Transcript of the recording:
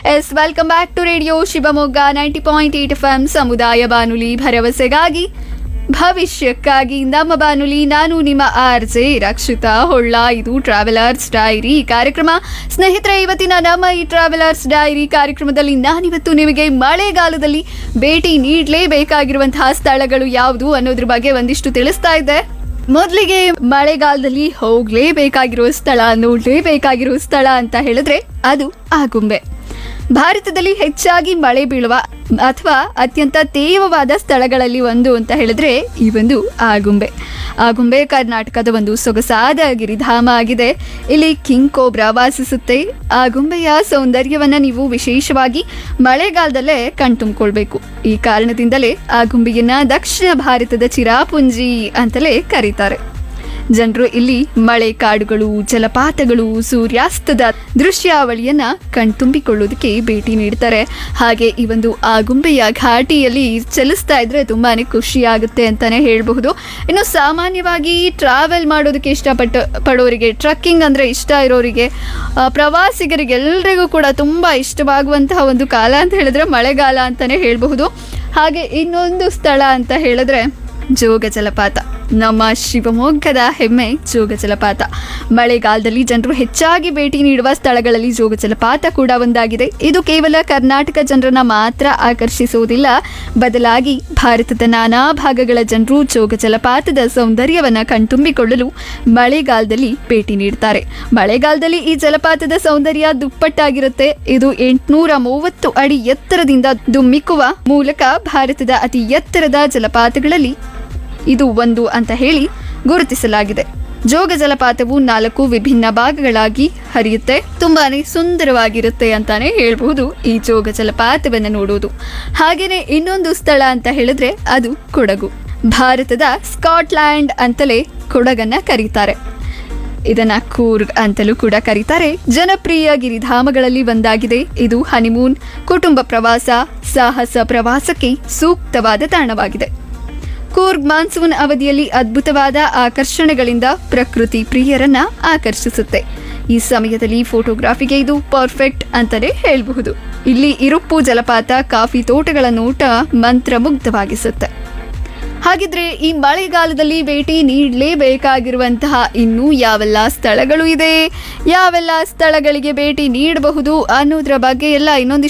S welcome back to radio Shivamogga ninety point eight F M ಸಮುದಾಯ ಬಾನುಲಿ ಭರವಸೆಗಾಗಿ ಭವಿಷ್ಯಕ್ಕಾಗಿ ನಮ್ಮ ಬಾನುಲಿ ನಾನು ನಿಮ್ಮ ಆರ್ ಜೆ ರಕ್ಷಿತಾ ಹೊಳ್ಳ ಇದು ಟ್ರಾವೆಲರ್ಸ್ ಡೈರಿ ಕಾರ್ಯಕ್ರಮ ಸ್ನೇಹಿತರೆ ಇವತ್ತಿನ ನಮ್ಮ ಈ ಟ್ರಾವೆಲರ್ಸ್ ಡೈರಿ ಕಾರ್ಯಕ್ರಮದಲ್ಲಿ ನಾನಿವತ್ತು ನಿಮಗೆ ಮಳೆಗಾಲದಲ್ಲಿ ಭೇಟಿ ನೀಡಲೇಬೇಕಾಗಿರುವಂತಹ ಸ್ಥಳಗಳು ಯಾವುದು ಅನ್ನೋದ್ರ ಬಗ್ಗೆ ಒಂದಿಷ್ಟು ತಿಳಿಸ್ತಾ ಇದ್ದೆ ಮೊದಲಿಗೆ ಮಳೆಗಾಲದಲ್ಲಿ ಹೋಗ್ಲೇಬೇಕಾಗಿರೋ ಸ್ಥಳ ನೋಡ್ಲೇಬೇಕಾಗಿರೋ ಸ್ಥಳ ಅಂತ ಹೇಳಿದ್ರೆ ಅದು ಆಗುಂಬೆ ಭಾರತದಲ್ಲಿ ಹೆಚ್ಚಾಗಿ ಮಳೆ ಬೀಳುವ ಅಥವಾ ಅತ್ಯಂತ ತೇವವಾದ ಸ್ಥಳಗಳಲ್ಲಿ ಒಂದು ಅಂತ ಹೇಳಿದ್ರೆ ಈ ಒಂದು ಆಗುಂಬೆ ಆಗುಂಬೆ ಕರ್ನಾಟಕದ ಒಂದು ಸೊಗಸಾದ ಗಿರಿಧಾಮ ಆಗಿದೆ ಇಲ್ಲಿ ಕಿಂಗ್ ಕೋಬ್ರಾ ವಾಸಿಸುತ್ತೆ ಆಗುಂಬೆಯ ಸೌಂದರ್ಯವನ್ನ ನೀವು ವಿಶೇಷವಾಗಿ ಮಳೆಗಾಲದಲ್ಲೇ ಕಣ್ತುಂಬಿಕೊಳ್ಬೇಕು ಈ ಕಾರಣದಿಂದಲೇ ಆಗುಂಬೆಯನ್ನ ದಕ್ಷಿಣ ಭಾರತದ ಚಿರಾಪುಂಜಿ ಅಂತಲೇ ಕರೀತಾರೆ ಜನರು ಇಲ್ಲಿ ಮಳೆ ಕಾಡುಗಳು ಜಲಪಾತಗಳು ಸೂರ್ಯಾಸ್ತದ ದೃಶ್ಯಾವಳಿಯನ್ನ ಕಣ್ತುಂಬಿಕೊಳ್ಳೋದಕ್ಕೆ ಭೇಟಿ ನೀಡ್ತಾರೆ ಹಾಗೆ ಈ ಒಂದು ಆಗುಂಬೆಯ ಘಾಟಿಯಲ್ಲಿ ಚಲಿಸ್ತಾ ಇದ್ರೆ ತುಂಬಾನೇ ಖುಷಿ ಆಗುತ್ತೆ ಅಂತಾನೆ ಹೇಳಬಹುದು ಇನ್ನು ಸಾಮಾನ್ಯವಾಗಿ ಟ್ರಾವೆಲ್ ಮಾಡೋದಕ್ಕೆ ಇಷ್ಟಪಟ್ಟ ಪಡೋರಿಗೆ ಟ್ರಕ್ಕಿಂಗ್ ಅಂದ್ರೆ ಇಷ್ಟ ಇರೋರಿಗೆ ಆ, ಪ್ರವಾಸಿಗರಿಗೆಲ್ಲರಿಗೂ ಕೂಡ ತುಂಬಾ ಇಷ್ಟವಾಗುವಂತಹ ಒಂದು ಕಾಲ ಅಂತ ಹೇಳಿದ್ರೆ ಮಳೆಗಾಲ ಅಂತಾನೆ ಹೇಳಬಹುದು ಹಾಗೆ ಇನ್ನೊಂದು ಸ್ಥಳ ಅಂತ ಹೇಳಿದ್ರೆ ಜೋಗ ಜಲಪಾತ ನಮ್ಮ ಶಿವಮೊಗ್ಗದ ಹೆಮ್ಮೆ ಜೋಗ ಜಲಪಾತ ಮಳೆಗಾಲದಲ್ಲಿ ಜನರು ಹೆಚ್ಚಾಗಿ ಭೇಟಿ ನೀಡುವ ಸ್ಥಳಗಳಲ್ಲಿ ಜೋಗ ಜಲಪಾತ ಕೂಡ ಒಂದಾಗಿದೆ ಇದು ಕೇವಲ ಕರ್ನಾಟಕ ಜನರನ್ನ ಮಾತ್ರ ಆಕರ್ಷಿಸುವುದಿಲ್ಲ ಬದಲಾಗಿ ಭಾರತದ ನಾನಾ ಭಾಗಗಳ ಜನರು ಜೋಗ ಜಲಪಾತದ ಸೌಂದರ್ಯವನ್ನ ಕಣ್ತುಂಬಿಕೊಳ್ಳಲು ಮಳೆಗಾಲದಲ್ಲಿ ಭೇಟಿ ನೀಡ್ತಾರೆ ಮಳೆಗಾಲದಲ್ಲಿ ಈ ಜಲಪಾತದ ಸೌಂದರ್ಯ ದುಪ್ಪಟ್ಟಾಗಿರುತ್ತೆ ಇದು ಎಂಟುನೂರ ಮೂವತ್ತು ಅಡಿ ಎತ್ತರದಿಂದ ದುಮ್ಮಿಕ್ಕುವ ಮೂಲಕ ಭಾರತದ ಅತಿ ಎತ್ತರದ ಜಲಪಾತಗಳಲ್ಲಿ ಇದು ಒಂದು ಅಂತ ಹೇಳಿ ಗುರುತಿಸಲಾಗಿದೆ ಜೋಗ ಜಲಪಾತವು ನಾಲ್ಕು ವಿಭಿನ್ನ ಭಾಗಗಳಾಗಿ ಹರಿಯುತ್ತೆ ತುಂಬಾನೇ ಸುಂದರವಾಗಿರುತ್ತೆ ಅಂತಾನೆ ಹೇಳ್ಬಹುದು ಈ ಜೋಗ ಜಲಪಾತವನ್ನು ನೋಡುವುದು ಹಾಗೇನೆ ಇನ್ನೊಂದು ಸ್ಥಳ ಅಂತ ಹೇಳಿದ್ರೆ ಅದು ಕೊಡಗು ಭಾರತದ ಸ್ಕಾಟ್ಲ್ಯಾಂಡ್ ಅಂತಲೇ ಕೊಡಗನ್ನ ಕರೀತಾರೆ ಇದನ್ನ ಕೂರ್ಗ್ ಅಂತಲೂ ಕೂಡ ಕರೀತಾರೆ ಜನಪ್ರಿಯ ಗಿರಿಧಾಮಗಳಲ್ಲಿ ಒಂದಾಗಿದೆ ಇದು ಹನಿಮೂನ್ ಕುಟುಂಬ ಪ್ರವಾಸ ಸಾಹಸ ಪ್ರವಾಸಕ್ಕೆ ಸೂಕ್ತವಾದ ತಾಣವಾಗಿದೆ ಕೂರ್ಗ್ ಮಾನ್ಸೂನ್ ಅವಧಿಯಲ್ಲಿ ಅದ್ಭುತವಾದ ಆಕರ್ಷಣೆಗಳಿಂದ ಪ್ರಕೃತಿ ಪ್ರಿಯರನ್ನ ಆಕರ್ಷಿಸುತ್ತೆ ಈ ಸಮಯದಲ್ಲಿ ಫೋಟೋಗ್ರಾಫಿಗೆ ಇದು ಪರ್ಫೆಕ್ಟ್ ಅಂತಾನೆ ಹೇಳಬಹುದು ಇಲ್ಲಿ ಇರುಪ್ಪು ಜಲಪಾತ ಕಾಫಿ ತೋಟಗಳ ನೋಟ ಮಂತ್ರಮುಗ್ಧವಾಗಿಸುತ್ತೆ ಹಾಗಿದ್ರೆ ಈ ಮಳೆಗಾಲದಲ್ಲಿ ಭೇಟಿ ನೀಡಲೇಬೇಕಾಗಿರುವಂತಹ ಇನ್ನೂ ಯಾವೆಲ್ಲ ಸ್ಥಳಗಳು ಇದೆ ಯಾವೆಲ್ಲ ಸ್ಥಳಗಳಿಗೆ ಭೇಟಿ ನೀಡಬಹುದು ಅನ್ನೋದ್ರ ಬಗ್ಗೆ ಎಲ್ಲ ಇನ್ನೊಂದಿಷ್ಟು